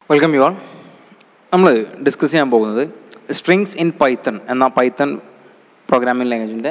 welcome you all നമ്മൾ discuss ചെയ്യാൻ പോകുന്നത് സ്ട്രിങ്സ് ഇൻ പൈത്തൺ എന്ന പൈത്തൺ പ്രോഗ്രാമിംഗ് ലാംഗ്വേജിൻ്റെ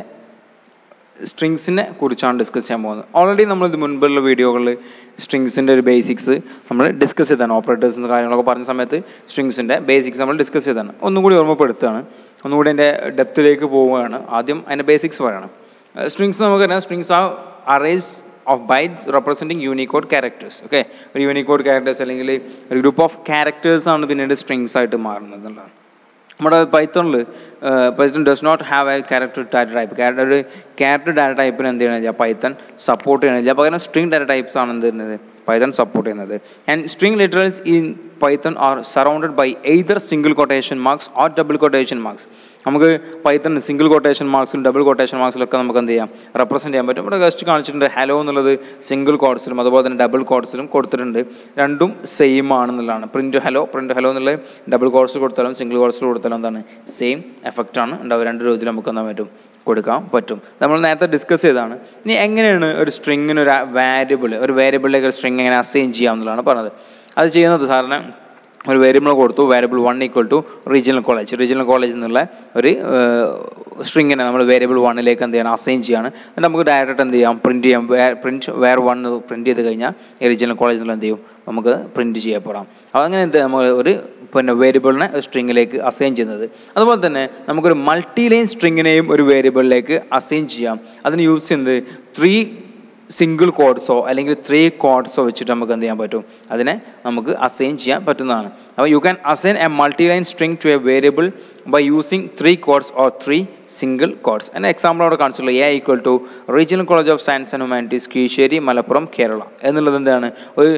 സ്ട്രിങ്സിനെ കുറിച്ചാണ് ഡിസ്കസ് ചെയ്യാൻ പോകുന്നത് ഓൾറെഡി നമ്മൾ ഇത് മുൻപുള്ള വീഡിയോകളിൽ സ്ട്രിങ്സിൻ്റെ ഒരു ബേസിക്സ് നമ്മൾ ഡിസ്കസ് ചെയ്താണ് ഓപ്പറേറ്റേഴ്സ് കാര്യങ്ങളൊക്കെ പറഞ്ഞ സമയത്ത് സ്ട്രിങ്സിൻ്റെ ബേസിക്സ് നമ്മൾ ഡിസ്കസ് ചെയ്താണ് ഒന്നും കൂടി ഓർമ്മപ്പെടുത്തുകയാണ് ഒന്നുകൂടി അതിൻ്റെ ഡെപ്തിലേക്ക് പോവുകയാണ് ആദ്യം അതിൻ്റെ ബേസിക്സ് പറയണം സ്ട്രിങ്സ് നമുക്കറിയാം strings are arrays of bytes representing Unicode characters okay ഒരു യൂണിക്കോഡ് ക്യാരക്ടേഴ്സ് അല്ലെങ്കിൽ ഒരു ഗ്രൂപ്പ് ഓഫ് ക്യാരക്ടേഴ്സ് ആണ് പിന്നീട് സ്ട്രിങ്സ് ആയിട്ട് മാറുന്നത് എന്നുള്ളതാണ് നമ്മുടെ പൈത്തോണിൽ Python does not have a character data type character ഒരു ക്യാരക്ടർ ഡാറ്റ ടൈപ്പിന് എന്ത് ചെയ്യണമെന്ന് പൈത്തൺ സപ്പോർട്ട് ചെയ്യണില്ല പകരം സ്ട്രിങ് ഡാറ്റ ടൈപ്സ് ആണ് എന്ത് ചെയ്യുന്നത് പൈത്തൺ സപ്പോർട്ട് ചെയ്യുന്നത് and string literals in Python are surrounded by either single quotation marks or double quotation marks നമുക്ക് പൈത്തൺ സിംഗിൾ കൊട്ടേഷൻ മാർക്സിലും ഡബിൾ കൊട്ടേഷൻ മാർക്സിലൊക്കെ നമുക്ക് എന്ത് ചെയ്യാം റെപ്രസെൻറ്റ് ചെയ്യാൻ പറ്റും ഇവിടെ ജസ്റ്റ് കാണിച്ചിട്ടുണ്ട് ഹലോ എന്നുള്ളത് സിംഗിൾ കോഡ്സിലും അതുപോലെ തന്നെ ഡബിൾ കോഡ്സിലും കൊടുത്തിട്ടുണ്ട് രണ്ടും സെയിം ആണെന്നുള്ളതാണ് പ്രിൻറ്റ് ഹലോ പ്രിൻറ്റ് ഹലോ എന്നുള്ളത് ഡബിൾ കോഡ്സിൽ കൊടുത്താലും സിംഗിൾ കോഡ്സിൽ കൊടുത്താലും എന്താണ് സെയിം എഫക്റ്റ് ആണ് ഉണ്ടാവുക രണ്ട് രീതിയിൽ നമുക്ക് എന്താ പറ്റും കൊടുക്കാൻ പറ്റും നമ്മൾ നേരത്തെ ഡിസ്കസ് ചെയ്തതാണ് ഇനി എങ്ങനെയാണ് ഒരു സ്ട്രിങ്ങിന് ഒരു വാരിയബിൾ ഒരു വേരിയബിളിലേക്ക് ഒരു സ്ട്രിങ് എങ്ങനെ അസൈൻ ചെയ്യാം എന്നുള്ളതാണ് പറഞ്ഞത് അത് ചെയ്യുന്നത് സാറിന് ഒരു വേരിയബിൾ കൊടുത്തു variable one equal to regional college regional college എന്നുള്ള ഒരു സ്ട്രിങ്ങിനെ നമ്മൾ വേരിയബിൾ വണ്ണിലേക്ക് എന്ത് ചെയ്യണം അസൈൻ ചെയ്യാണ് എന്നിട്ട് നമുക്ക് ഡയറക്റ്റ് എന്ത് ചെയ്യാം പ്രിൻറ്റ് ചെയ്യാം പ്രിൻറ്റ് വേർ വൺ പ്രിൻറ്റ് ചെയ്ത് കഴിഞ്ഞാൽ ഈ റീജിയണൽ കോളേജ് എന്നുള്ള എന്ത് ചെയ്യും നമുക്ക് പ്രിൻറ്റ് ചെയ്യപ്പെടാം അപ്പോൾ അങ്ങനെ എന്ത് നമ്മൾ ഒരു പിന്നെ വേരിയബിളിനെ സ്ട്രിങ്ങിലേക്ക് അസൈൻ ചെയ്യുന്നത് അതുപോലെ തന്നെ നമുക്കൊരു മൾട്ടി ലൈൻ സ്ട്രിങ്ങിനെയും ഒരു വേരിയബിളിലേക്ക് അസൈൻ ചെയ്യാം അതിന് യൂസ് ചെയ്യുന്നത് ത്രീ സിംഗിൾ കോഡ്സോ അല്ലെങ്കിൽ ത്രീ കോഡ്സോ വെച്ചിട്ട് നമുക്ക് എന്ത് ചെയ്യാൻ പറ്റും അതിനെ നമുക്ക് അസൈൻ ചെയ്യാൻ പറ്റുന്നതാണ് അപ്പോൾ you can assign a multi line string to a variable by using three quotes or three single quotes എൻ്റെ എക്സാമ്പിൾ അവിടെ കാണിച്ചുള്ളൂ a equal to regional college of science and humanities Keezhissery Malappuram Kerala എന്നുള്ളത് എന്താണ് ഒരു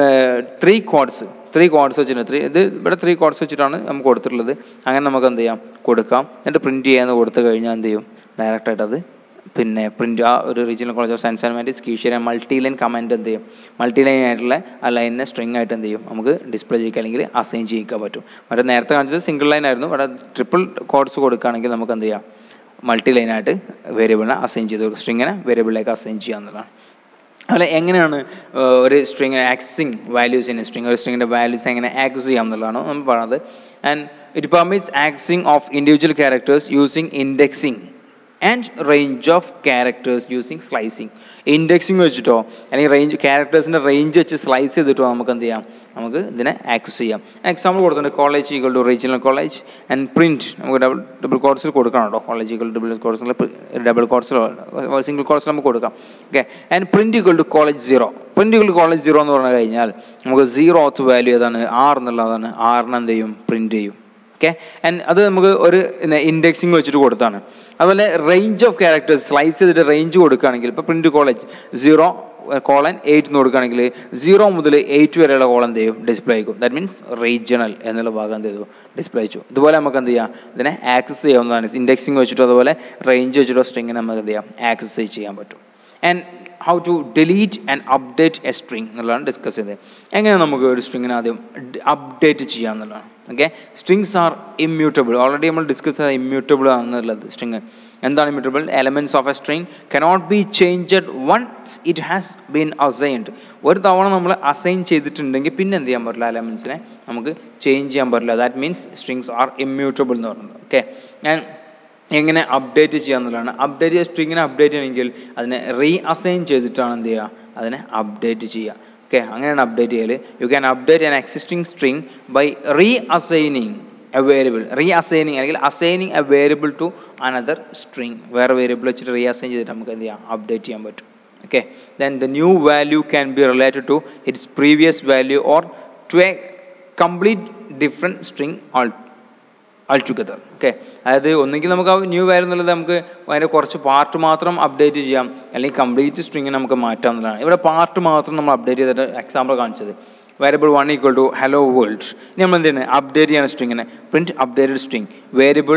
ത്രീ കോഡ്സ് ത്രീ കോഡ്സ് വെച്ചിട്ട് three ഇത് ഇവിടെ three codes വെച്ചിട്ടാണ് നമുക്ക് കൊടുത്തിട്ടുള്ളത് അങ്ങനെ നമുക്ക് എന്ത് ചെയ്യാം കൊടുക്കാം എന്നിട്ട് പ്രിൻറ്റ് ചെയ്യാന്ന് കൊടുത്തു കഴിഞ്ഞാൽ എന്ത് ചെയ്യും ഡയറക്റ്റായിട്ട് അത് പിന്നെ പ്രിൻ്റ് ആ ഒരു regional college of science and humanities Keezhissery multi line comment എന്ത് ചെയ്യും മൾട്ടി ലൈൻ ആയിട്ടുള്ള ആ ലൈനിനെ സ്ട്രിങ് ആയിട്ട് എന്ത് ചെയ്യും നമുക്ക് ഡിസ്പ്ലേ ചെയ്യിക്കുക അല്ലെങ്കിൽ അസൈൻ ചെയ്യിക്കാൻ പറ്റും മറ്റേ നേരത്തെ കാണിച്ചത് സിംഗിൾ ലൈൻ ആയിരുന്നു അവിടെ ട്രിപ്പിൾ കോഡ്സ് കൊടുക്കുകയാണെങ്കിൽ നമുക്ക് എന്ത് ചെയ്യാം മൾട്ടി ലൈനായിട്ട് വേരിയബിളിനെ അസൈൻ ചെയ്ത് സ്ട്രിങ്ങിനെ വേരിയബിളിലേക്ക് അസൈൻ ചെയ്യാവുന്നതാണ് അതുപോലെ എങ്ങനെയാണ് ഒരു string accessing values in string ഒരു സ്ട്രിങ്ങിൻ്റെ വാല്യൂസ് എങ്ങനെ ആക്സസ് ചെയ്യാം എന്നുള്ളതാണ് നമ്മൾ പറയുന്നത് and it permits accessing of individual characters using indexing and range of characters using slicing indexing വെച്ചിട്ടോ അല്ലെങ്കിൽ റേഞ്ച് ക്യാരക്ടേഴ്സിൻ്റെ റേഞ്ച് വെച്ച് സ്ലൈസ് ചെയ്തിട്ടോ നമുക്ക് എന്ത് ചെയ്യാം നമുക്ക് ഇതിനെ ആക്സസ് ചെയ്യാം എക്സാമ്പിൾ കൊടുത്തിട്ടുണ്ട് college equal to regional college and print നമുക്ക് ഡബിൾ ഡബിൾ കോഴ്സിൽ കൊടുക്കണം കേട്ടോ കോളേജ് ഈക്വൽ ടു ഡബിൾ കോഴ്സിൽ ഡബിൾ കോഴ്സിലോ സിംഗിൾ കോഴ്സിൽ നമുക്ക് കൊടുക്കാം okay and print equal to college zero print equal to college zero എന്ന് പറഞ്ഞു കഴിഞ്ഞാൽ നമുക്ക് സീറോ ഓത്ത് വാല്യൂ ഏതാണ് ആർ എന്നുള്ളതാണ് ആറിന് എന്ത് ചെയ്യും പ്രിൻറ്റ് ചെയ്യും ഓക്കെ ആൻഡ് അത് നമുക്ക് ഒരു ഇൻഡെക്സിങ് വെച്ചിട്ട് കൊടുത്താണ് അതുപോലെ റേഞ്ച് ഓഫ് ക്യാരക്ടേഴ്സ് സ്ലൈസ് ചെയ്തിട്ട് റേഞ്ച് കൊടുക്കുകയാണെങ്കിൽ ഇപ്പോൾ print college zero colon eight എന്ന് കൊടുക്കുകയാണെങ്കിൽ സീറോ മുതൽ എയ്റ്റ് വരെയുള്ള കോളം എന്ത് ചെയ്യും ഡിസ്പ്ലേ ആയിരിക്കും ദാറ്റ് മീൻസ് റീജിയണൽ എന്നുള്ള ഭാഗം എന്ത് ചെയ്തു ഡിസ്പ്ലേ ചെയ്തു ഇതുപോലെ നമുക്ക് എന്ത് ചെയ്യാം ഇതിനെ ആക്സസ് ചെയ്യാവുന്നതാണ് ഇൻഡെക്സിങ് വെച്ചിട്ടോ അതുപോലെ റേഞ്ച് വെച്ചിട്ടോ സ്ട്രിങ്ങിനെ നമുക്ക് എന്ത് ചെയ്യാം ആക്സസ് ചെയ്യാൻ പറ്റും and how to delete and update a string എന്നുള്ളതാണ് ഡിസ്കസ് ചെയ്തത് എങ്ങനെ നമുക്ക് ഒരു സ്ട്രിങ്ങിനെ ആദ്യം അപ്ഡേറ്റ് ചെയ്യാം എന്നുള്ളതാണ് okay strings are immutable already നമ്മൾ ഡിസ്കസ് ചെയ്ത ഇമ്മ്യൂട്ടബിൾ ആണെന്നുള്ളത് സ്ട്രിങ് എന്താണ് immutable elements of a string cannot be changed once it has been assigned ഒരു തവണ നമ്മൾ അസൈൻ ചെയ്തിട്ടുണ്ടെങ്കിൽ പിന്നെ എന്ത് ചെയ്യാൻ പറ്റില്ല എലമെൻറ്റ്സിനെ നമുക്ക് ചേഞ്ച് ചെയ്യാൻ പറ്റില്ല that means strings are immutable എന്ന് പറയുന്നത് ഓക്കെ ഞാൻ എങ്ങനെ അപ്ഡേറ്റ് ചെയ്യാന്നുള്ളതാണ് അപ്ഡേറ്റ് ചെയ്യുക സ്ട്രിങ്ങിനെ അപ്ഡേറ്റ് ചെയ്യണമെങ്കിൽ അതിനെ റീ അസൈൻ ചെയ്തിട്ടാണ് എന്ത് ചെയ്യുക അതിനെ അപ്ഡേറ്റ് ചെയ്യുക ഓക്കെ അങ്ങനെയാണ് അപ്ഡേറ്റ് ചെയ്യൽ you can update an existing string by reassigning a variable reassigning അല്ലെങ്കിൽ assigning a variable to another string വേറെ വേരിയബിൾ വെച്ചിട്ട് റീ അസൈൻ ചെയ്തിട്ട് നമുക്ക് എന്ത് ചെയ്യാം അപ്ഡേറ്റ് ചെയ്യാൻ പറ്റും okay then the new value can be related to its previous value or to a complete different string all altogether okay അതായത് ഒന്നുകിൽ നമുക്ക് ആ ന്യൂ വാല്യൂ എന്നുള്ളത് നമുക്ക് അതിൻ്റെ കുറച്ച് പാർട്ട് മാത്രം അപ്ഡേറ്റ് ചെയ്യാം അല്ലെങ്കിൽ കംപ്ലീറ്റ് സ്ട്രിങ് നമുക്ക് മാറ്റാം എന്നുള്ളതാണ് ഇവിടെ പാർട്ട് മാത്രം നമ്മൾ അപ്ഡേറ്റ് ചെയ്തിട്ട് എക്സാമ്പിൾ കാണിച്ചത് variable one equal to hello world ഇനി നമ്മൾ എന്ത് ചെയ്യുന്നത് അപ്ഡേറ്റ് ചെയ്യണം സ്ട്രിങ്ങിനെ print updated string variable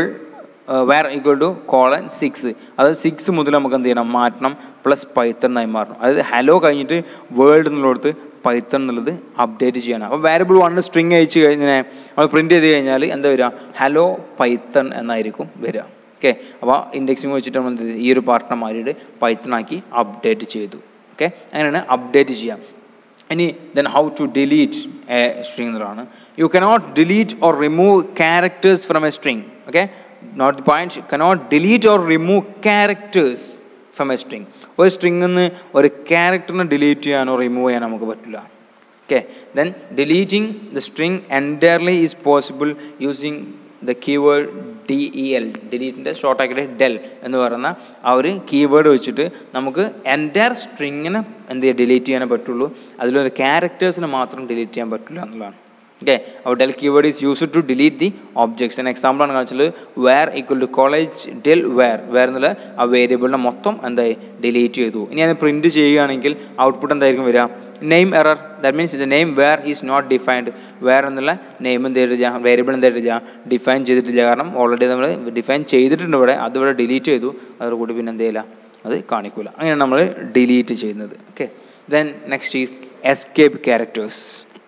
var equal to colon six അത് സിക്സ് മുതൽ നമുക്ക് എന്ത് ചെയ്യണം മാറ്റണം പ്ലസ് പൈത്തൺ എന്നായി മാറണം അതായത് ഹലോ കഴിഞ്ഞിട്ട് വേൾഡ് എന്നുള്ളടത്ത് പൈത്തൺ എന്നുള്ളത് അപ്ഡേറ്റ് ചെയ്യണം അപ്പോൾ വേരിയബിൾ വൺ സ്ട്രിങ് അയച്ച് കഴിഞ്ഞാൽ നമ്മൾ പ്രിൻറ്റ് ചെയ്ത് കഴിഞ്ഞാൽ എന്താ വരിക ഹലോ പൈത്തൺ എന്നായിരിക്കും വരിക ഓക്കെ അപ്പോൾ ഇൻഡെക്സിങ് വെച്ചിട്ട് നമ്മൾ ഈ ഒരു പാർട്ടിനെ മാറിയിട്ട് പൈത്തണാക്കി അപ്ഡേറ്റ് ചെയ്തു ഓക്കെ അങ്ങനെയാണ് അപ്ഡേറ്റ് ചെയ്യാം ഇനി then how to delete a string എന്നുള്ളതാണ് you cannot delete or remove characters from a string okay note point cannot delete or remove characters from a string ഒരു സ്ട്രിങ്ങിൽ നിന്ന് ഒരു ക്യാരക്ടറിനെ ഡിലീറ്റ് ചെയ്യാനോ റിമൂവ് ചെയ്യാനോ നമുക്ക് പറ്റില്ല okay then deleting the string entirely is possible using the keyword del ഡിലീറ്റിൻ്റെ ഷോർട്ട് ആക്കിയിട്ട് ഡെൽ എന്ന് പറയുന്ന ആ ഒരു കീവേഡ് വെച്ചിട്ട് നമുക്ക് എൻറ്റയർ സ്ട്രിങ്ങിനെ എന്ത് ചെയ്യുക ഡിലീറ്റ് ചെയ്യാനേ പറ്റുള്ളൂ അതിലൊരു ക്യാരക്ടേഴ്സിനെ മാത്രം ഡിലീറ്റ് ചെയ്യാൻ പറ്റില്ല എന്നുള്ളതാണ് ഓക്കെ അപ്പോൾ del keyword is use to delete the objects an example ആണ് കാണിച്ചത് var equal to college del var var എന്നുള്ള ആ വേരിയബിളിനെ മൊത്തം എന്തായി ഡിലീറ്റ് ചെയ്തു ഇനി അത് പ്രിൻറ്റ് ചെയ്യുകയാണെങ്കിൽ ഔട്ട്പുട്ട് എന്തായിരിക്കും വരിക name error that means the name var is not defined var എന്നുള്ള നെയിം എന്ത് ചെയ്തിട്ടില്ല വേരിയബിൾ എന്ത് ചെയ്തിട്ടില്ല ഡിഫൈൻ ചെയ്തിട്ടില്ല കാരണം ഓൾറെഡി നമ്മൾ ഡിഫൈൻ ചെയ്തിട്ടുണ്ട് ഇവിടെ അതിവിടെ ഡിലീറ്റ് ചെയ്തു അതോടുകൂടി പിന്നെ എന്ത് ചെയ്യില്ല അത് കാണിക്കൂല അങ്ങനെയാണ് നമ്മൾ ഡിലീറ്റ് ചെയ്യുന്നത് okay then next is escape characters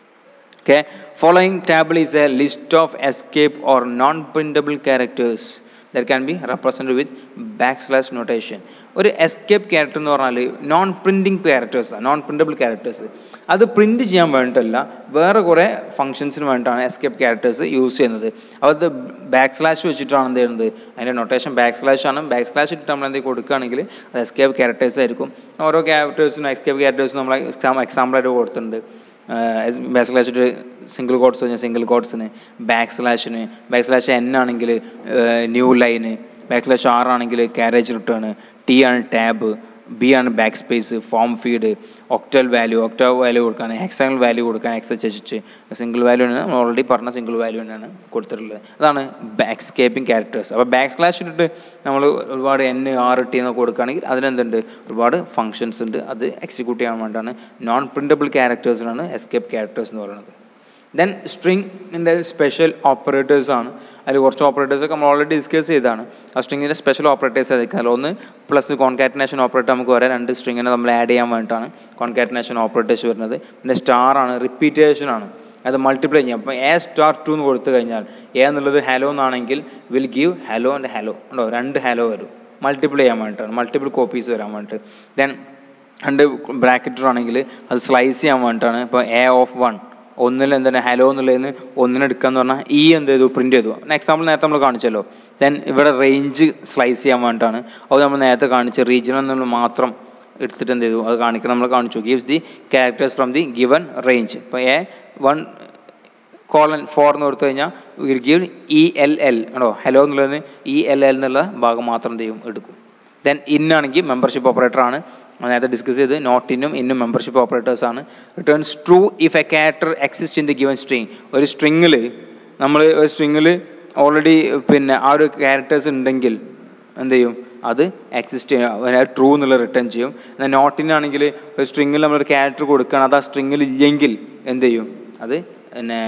okay following table is a list of escape or non-printable characters that can be represented with backslash notation ഒരു എസ്കേപ്പ് ക്യാരക്ടർ എന്ന് പറഞ്ഞാൽ non printing characters non printable characters അത് print ചെയ്യാൻ വേണ്ടിയിട്ടല്ല വേറെ കുറേ ഫംഗ്ഷൻസിന് വേണ്ടിയിട്ടാണ് escape characters use ചെയ്യുന്നത് അത് ബാക്ക് സ്ലാഷ് വെച്ചിട്ടാണ് എന്ത് ചെയ്യുന്നത് അതിൻ്റെ നൊട്ടേഷൻ ബാക്ക് സ്ലാഷ് ആണ് ബാക്ക് സ്ലാഷ് ഇട്ടിട്ട് നമ്മൾ എന്തെങ്കിലും കൊടുക്കുകയാണെങ്കിൽ അത് എസ്കേപ്പ് ക്യാരക്ടേഴ്സ് ആയിരിക്കും ഓരോ ക്യാരക്ടേഴ്സിനും എസ്കേപ്പ് ക്യാരക്ടേഴ്സിനും നമ്മൾ എക്സാം എക്സാമ്പിളായിട്ട് കൊടുത്തിട്ടുണ്ട് ബാക്ക് സ്ലാഷിട്ട് സിംഗിൾ കോഡ്സ് കഴിഞ്ഞാൽ സിംഗിൾ കോഡ്സിന് ബാക്ക് സ്ലാഷിന് ബാക്ക് സ്ലാഷ് എൻ ആണെങ്കിൽ ന്യൂ ലൈന് ബാക്ക് സ്ലാഷ് ആർ ആണെങ്കിൽ കാരേജ് റിട്ടേൺ ടി ആണ് ടാബ് ബി ആണ് backspace form feed octal value octal value കൊടുക്കാൻ ഹെക്സാഗണൽ വാല്യൂ കൊടുക്കാൻ X H H single value ആണ് നമ്മൾ ഓൾറെഡി പറഞ്ഞ സിംഗിൾ വാല്യൂ തന്നെയാണ് കൊടുത്തിട്ടുള്ളത് അതാണ് ബാക്ക് സ്കേപ്പിംഗ് ക്യാരക്ടേഴ്സ് അപ്പോൾ ബാക്ക് സ്ലാഷ് ഇട്ടിട്ട് നമ്മൾ ഒരുപാട് എൻ ആർ ടി എന്നൊക്കെ കൊടുക്കുകയാണെങ്കിൽ അതിനെന്തുണ്ട് ഒരുപാട് ഫങ്ഷൻസ് ഉണ്ട് അത് എക്സിക്യൂട്ട് ചെയ്യാൻ വേണ്ടിയാണ് നോൺ പ്രിൻറ്റബിൾ ക്യാരക്ടേഴ്സിനാണ് എസ്കേപ്പ് ക്യാരക്ടേഴ്സ് എന്ന് പറയുന്നത് ദെൻ സ്ട്രിങ്ങിൻ്റെ സ്പെഷ്യൽ ഓപ്പറേറ്റേഴ്സ് ആണ് അതിൽ കുറച്ച് ഓപ്പറേറ്റേഴ്സൊക്കെ നമ്മൾ ഓൾറെഡി ഡിസ്കസ് ചെയ്താണ് ആ സ്ട്രിങ്ങിൻ്റെ സ്പെഷ്യൽ ഓപ്പറേറ്റേഴ്സ് ആയിരിക്കും ഒന്ന് പ്ലസ് കോൺകാറ്റിനേഷൻ ഓപ്പറേറ്റർ നമുക്ക് വരാം രണ്ട് സ്ട്രിങ്ങിനെ നമ്മൾ ആഡ് ചെയ്യാൻ വേണ്ടിയിട്ടാണ് കോൺകാറ്റിനേഷൻ ഓപ്പറേറ്റേഴ്സ് വരുന്നത് പിന്നെ സ്റ്റാർ ആണ് റിപ്പീറ്റേഷൻ ആണ് അത് മൾട്ടിപ്ലൈ ചെയ്യാം അപ്പോൾ എ സ്റ്റാർ ടു എന്ന് കൊടുത്തു കഴിഞ്ഞാൽ എ എന്നുള്ളത് ഹലോ എന്നാണെങ്കിൽ will give hello and hello ഉണ്ടോ രണ്ട് ഹലോ വരും മൾട്ടിപ്ലൈ ചെയ്യാൻ വേണ്ടിയിട്ടാണ് മൾട്ടിപ്പിൾ കോപ്പീസ് വരാൻ വേണ്ടിയിട്ട് ദെൻ രണ്ട് ബ്രാക്കറ്റർ ആണെങ്കിൽ അത് സ്ലൈസ് ചെയ്യാൻ വേണ്ടിയിട്ടാണ് ഇപ്പോൾ എ ഓഫ് വൺ ഒന്നിൽ എന്താണ് ഹലോ എന്നുള്ളതിന് ഒന്നിനെടുക്കാന്ന് പറഞ്ഞാൽ ഈ എന്ത് ചെയ്തു പ്രിന്റ് ചെയ്തു എക്സാമ്പിൾ നേരത്തെ നമ്മൾ കാണിച്ചല്ലോ ദെൻ ഇവിടെ റേഞ്ച് സ്ലൈസ് ചെയ്യാൻ വേണ്ടിയിട്ടാണ് അത് നമ്മൾ നേരത്തെ കാണിച്ച റീജിയൻ എന്നുള്ള മാത്രം എടുത്തിട്ട് എന്ത് ചെയ്തു അത് കാണിക്കണം നമ്മൾ കാണിച്ചു gives the characters from the given range ഇപ്പോൾ എ വൺ കോളൻ ഫോർ എന്ന് കൊടുത്തു കഴിഞ്ഞാൽ will give E L L ആണോ ഹലോ എന്നുള്ളതിന് ഇ എൽ എൽ എന്നുള്ള ഭാഗം മാത്രം എന്ത് ചെയ്യും എടുക്കും ദെൻ ഇന്നാണെങ്കിൽ മെമ്പർഷിപ്പ് ഓപ്പറേറ്റർ ആണ് നേരത്തെ ഡിസ്കസ് ചെയ്ത് നോട്ട് ഇന്നും ഇന്നും മെമ്പർഷിപ്പ് ഓപ്പറേറ്റേഴ്സ് ആണ് returns true if a character exist in the given string ഒരു സ്ട്രിങ്ങിൽ നമ്മൾ ഒരു സ്ട്രിങ്ങിൽ ഓൾറെഡി പിന്നെ ആ ഒരു ക്യാരക്ടേഴ്സ് ഉണ്ടെങ്കിൽ എന്ത് ചെയ്യും അത് എക്സിസ്റ്റ് ചെയ്യും ട്രൂ എന്നുള്ള റിട്ടേൺ ചെയ്യും എന്നാൽ നോട്ടിനാണെങ്കിൽ ഒരു സ്ട്രിങ്ങിൽ നമ്മളൊരു ക്യാരക്ടർ കൊടുക്കുകയാണ് അത് ആ സ്ട്രിങ്ങിൽ ഇല്ലെങ്കിൽ എന്ത് ചെയ്യും അത് പിന്നെ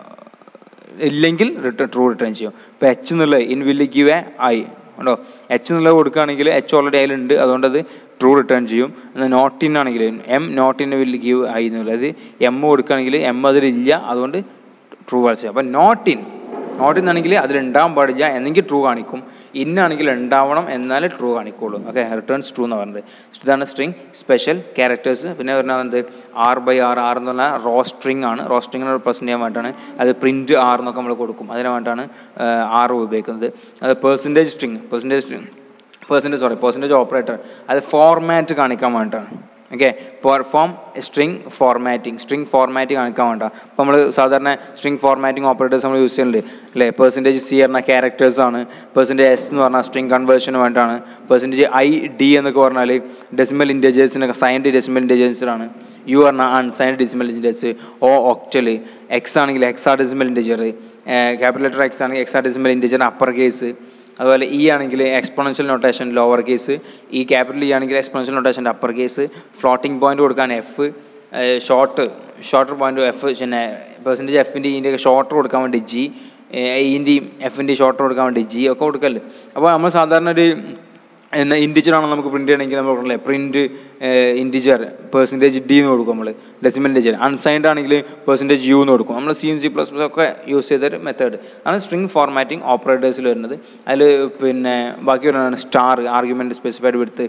ഇല്ലെങ്കിൽ റിട്ടേൺ ട്രൂ റിട്ടേൺ ചെയ്യും ഇപ്പോൾ എച്ച് എന്നുള്ള in will give a I ഉണ്ടോ എച്ച് എന്നുള്ളത് കൊടുക്കുകയാണെങ്കിൽ എച്ച് ഓൾറെഡി അതിലുണ്ട് അതുകൊണ്ട് അത് ട്രൂ റിട്ടേൺ ചെയ്യും എന്നാൽ നോട്ട് ഇൻ ആണെങ്കിൽ M not in will give I എന്നുള്ളത് എം കൊടുക്കുകയാണെങ്കിൽ എം അതിലില്ല അതുകൊണ്ട് ട്രൂ കാണിച്ചു അപ്പം നോട്ട് ഇൻ നോട്ട് ഇൻ ആണെങ്കിൽ അതിലുണ്ടാവാൻ പാടില്ല എന്നെങ്കിൽ ട്രൂ കാണിക്കും ഇന്നാണെങ്കിൽ ഉണ്ടാവണം എന്നാലേ ട്രൂ കാണിക്കുള്ളൂ ഓക്കെ റിട്ടേൺസ് ട്രൂ എന്ന് പറയുന്നത് ഇതാണ് സ്ട്രിങ് സ്പെഷ്യൽ ക്യാരക്ടേഴ്സ് പിന്നെ പറഞ്ഞാൽ എന്ത് ആർ ബൈ ആർ ആർ എന്ന് പറഞ്ഞാൽ റോ സ്ട്രിങ് ആണ് റോ സ്ട്രിങ്ങിനെ റെപ്രസെൻറ്റ് ചെയ്യാൻ വേണ്ടിയിട്ടാണ് അത് പ്രിൻറ്റ് ആർ എന്നൊക്കെ നമ്മൾ കൊടുക്കും അതിന് വേണ്ടിയിട്ടാണ് ആർ ഉപയോഗിക്കുന്നത് അത് percentage string percentage string percentage sorry percentage operator അത് ഫോർമാറ്റ് കാണിക്കാൻ വേണ്ടിയിട്ടാണ് okay perform string formatting string formatting കാണിക്കാൻ വേണ്ട അപ്പോൾ നമ്മൾ സാധാരണ സ്ട്രിങ് ഫോർമാറ്റിംഗ് ഓപ്പറേറ്റേഴ്സ് നമ്മൾ യൂസ് ചെയ്യുന്നുണ്ട് അല്ലേ പെർസെൻറ്റേജ് സി പറഞ്ഞ ക്യാരക്ടേഴ്സ് ആണ് പെർസെൻറ്റേജ് എസ് എന്ന് പറഞ്ഞാൽ സ്ട്രിങ് കൺവേർഷന് വേണ്ടിയിട്ടാണ് പെർസെൻറ്റേജ് ഐ ഡി എന്നൊക്കെ പറഞ്ഞാൽ ഡെസിമൽ ഇൻറ്റേജേഴ്സിനൊക്കെ സൈൻഡ് ഡെസിമൽ ഇൻറ്റേജേഴ്സിനാണ് യു പറഞ്ഞാൽ unsigned decimal integers O octal X ആണെങ്കിൽ hexadecimal integer capital letter X ആണെങ്കിൽ hexadecimal integer upper case അതുപോലെ ഇ ആണെങ്കിൽ എക്സ്പോണൻഷ്യൽ നൊട്ടേഷൻ ലോവർ കേസ് ഈ ക്യാപിറ്റൽ ഇ ആണെങ്കിൽ എക്സ്പോണൻഷ്യൽ നൊട്ടേഷൻ്റെ അപ്പർ കേസ് ഫ്ലോട്ടിംഗ് പോയിന്റ് കൊടുക്കാൻ F short shorter point F പിന്നെ percentage എഫിൻ്റെ ഇതിൻ്റെ ഷോർട്ടർ കൊടുക്കാൻ വേണ്ടി ജി ഇൻ്റെയും എഫിൻ്റെയും ഷോർട്ടർ കൊടുക്കാൻ വേണ്ടി ജി ഒക്കെ കൊടുക്കല്ലേ അപ്പോൾ നമ്മൾ സാധാരണ ഒരു എന്നാൽ ഇൻഡിജർ ആണോ നമുക്ക് പ്രിന്റ് ചെയ്യണമെങ്കിൽ നമ്മൾ പറഞ്ഞില്ലേ പ്രിന്റ് ഇൻഡിജർ പെർസെൻറ്റേജ് ഡി എന്ന് കൊടുക്കും നമ്മൾ ഡെസിമൽ ഇൻഡിജർ അൺസൈൻഡ് ആണെങ്കിൽ പെർസെൻറ്റേജ് യു എന്ന് കൊടുക്കും നമ്മൾ C and C plus plus ഒക്കെ യൂസ് ചെയ്തൊരു മെത്തേഡ് ആണ് സ്ട്രിങ് ഫോർമാറ്റിംഗ് ഓപ്പറേറ്റേഴ്സിൽ വരുന്നത് അതിൽ പിന്നെ ബാക്കി വരുന്നതാണ് star argument specified width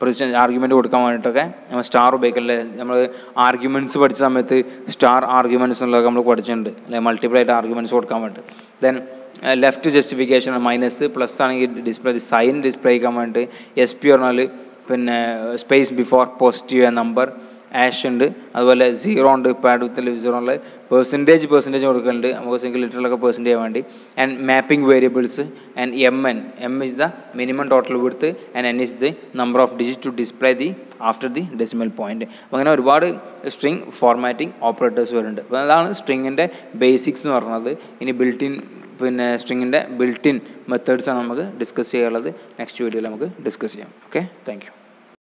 precision argument കൊടുക്കാൻ വേണ്ടിയിട്ടൊക്കെ നമ്മൾ സ്റ്റാർ ഉപയോഗിക്കല്ലേ നമ്മൾ ആർഗ്യുമെൻറ്റ്സ് പഠിച്ച സമയത്ത് സ്റ്റാർ ആർഗ്യുമെൻറ്റ്സ് എന്നുള്ളതൊക്കെ നമ്മൾ പഠിച്ചിട്ടുണ്ട് അല്ലെങ്കിൽ മൾട്ടിപ്പിൾ ആയിട്ട് ആർഗ്യുമെൻറ്റ്സ് കൊടുക്കാൻ വേണ്ടി then left justification minus plus ആണെങ്കിൽ ഡിസ്പ്ലേ സൈൻ ഡിസ്പ്ലേ ചെയ്യാൻ വേണ്ടി എസ് പി പറഞ്ഞാൽ പിന്നെ space before positive number hash ഉണ്ട് അതുപോലെ സീറോ ഉണ്ട് പാഡ് വിത്ത് സീറോയിൽ പെർസെൻറ്റേജ് പെർസെൻറ്റേജ് കൊടുക്കുന്നുണ്ട് നമുക്ക് സിംഗിൾ ലിറ്ററിലൊക്കെ പെർസെൻറ്റ് ചെയ്യാൻ വേണ്ടി and mapping variables and M N M is the minimum total width and N is the number of digit to display the after the decimal point അപ്പോൾ അങ്ങനെ ഒരുപാട് string formatting operators വരുന്നുണ്ട് അപ്പോൾ അതാണ് സ്ട്രിങ്ങിൻ്റെ basics എന്ന് പറഞ്ഞത് ഇനി ബിൽട്ടിൻ പിന്നെ സ്ട്രിങ്ങിൻ്റെ ബിൽട്ടിൻ മെത്തേഡ്സാണ് നമുക്ക് ഡിസ്കസ് ചെയ്യാനുള്ളത് നെക്സ്റ്റ് വീഡിയോയിൽ നമുക്ക് ഡിസ്കസ് ചെയ്യാം ഓക്കെ താങ്ക് യു